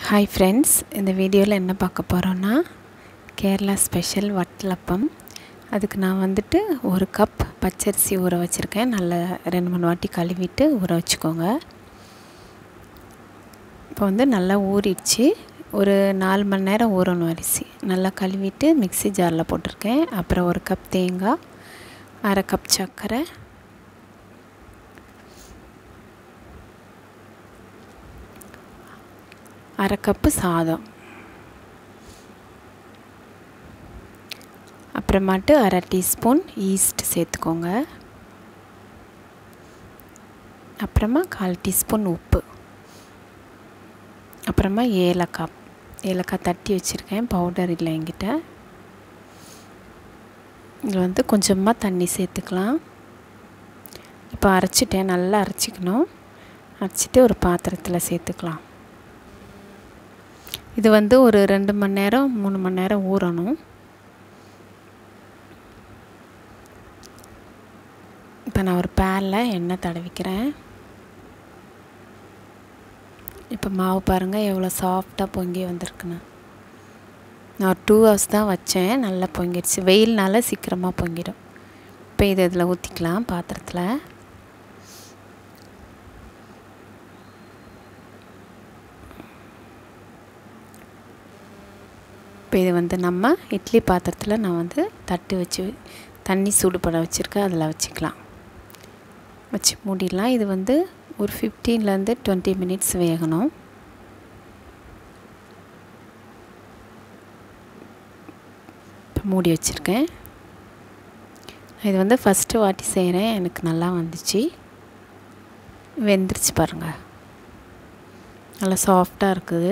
hi friends இந்த வீடியோவில் என்ன பார்க்க போகிறோன்னா கேரளா ஸ்பெஷல் வட்டலப்பம் அதுக்கு நான் வந்துட்டு ஒரு கப் பச்சரிசி ஊற வச்சுருக்கேன் நல்லா ரெண்டு மூணு வாட்டி கழுவிட்டு ஊற வச்சுக்கோங்க இப்போ வந்து நல்லா ஊறிடுச்சு ஒரு நாலு மணி நேரம் ஊறணும் அரிசி நல்லா கழுவிட்டு மிக்ஸி ஜாரில் போட்டிருக்கேன் அப்புறம் ஒரு கப் தேங்காய் அரை கப் சர்க்கரை அரை கப்பு சாதம் அப்புறமாட்டு அரை டீஸ்பூன் ஈஸ்ட் சேர்த்துக்கோங்க அப்புறமா கால் டீஸ்பூன் உப்பு அப்புறமா ஏலக்காய் ஏலக்காய் தட்டி வச்சுருக்கேன் பவுடர் இல்லை என்கிட்ட இதில் வந்து கொஞ்சமாக தண்ணி சேர்த்துக்கலாம் இப்போ அரைச்சிட்டேன் நல்லா அரைச்சிக்கணும் அரைச்சிட்டு ஒரு பாத்திரத்தில் சேர்த்துக்கலாம் இது வந்து ஒரு ரெண்டு மணி நேரம் மூணு மணி நேரம் ஊறணும் இப்போ நான் ஒரு பேனில் எண்ணெய் தடவிக்கிறேன் இப்போ மாவு பாருங்கள் எவ்வளோ சாஃப்டாக பொங்கி வந்திருக்குன்னு நான் ஒரு டூ ஹவர்ஸ் தான் வச்சேன் நல்லா பொங்கிடுச்சு வெயில்னால சீக்கிரமாக பொங்கிடும் இப்போ இது இதில் ஊற்றிக்கலாம் பாத்திரத்தில் இப்போ இது வந்து நம்ம இட்லி பாத்திரத்தில் நான் வந்து தட்டு வச்சு தண்ணி சூடுபட வச்சுருக்கேன் அதில் வச்சுக்கலாம் வச்சு மூடிடலாம் இது வந்து ஒரு ஃபிஃப்டீன்லேருந்து டுவெண்ட்டி மினிட்ஸ் வேகணும் இப்போ மூடி வச்சுருக்கேன் இது வந்து ஃபஸ்ட்டு வாட்டி செய்கிறேன் எனக்கு நல்லா வந்துச்சு வெந்துருச்சு பாருங்கள் நல்லா சாஃப்டாக இருக்குது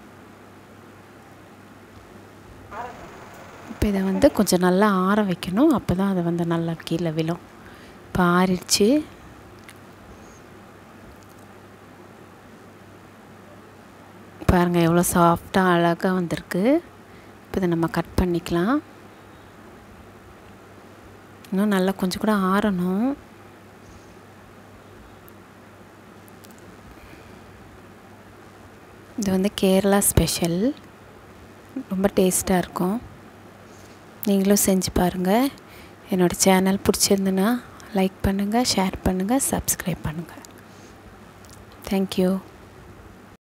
இப்போ இதை வந்து கொஞ்சம் நல்லா ஆற வைக்கணும் அப்போ தான் அது வந்து நல்லா கீழே விழும் இப்போ ஆறிடுச்சு பாருங்கள் எவ்வளோ சாஃப்டாக அழகாக வந்திருக்கு இப்போ இதை நம்ம கட் பண்ணிக்கலாம் இன்னும் நல்லா கொஞ்சம் கூட ஆறணும் இது வந்து கேரளா ஸ்பெஷல் ரொம்ப டேஸ்ட்டாக இருக்கும் நீங்களும் செஞ்சு பாருங்கள் என்னோடய சேனல் பிடிச்சிருந்துன்னா லைக் பண்ணுங்கள் ஷேர் பண்ணுங்கள் சப்ஸ்கிரைப் பண்ணுங்கள் தேங்க்யூ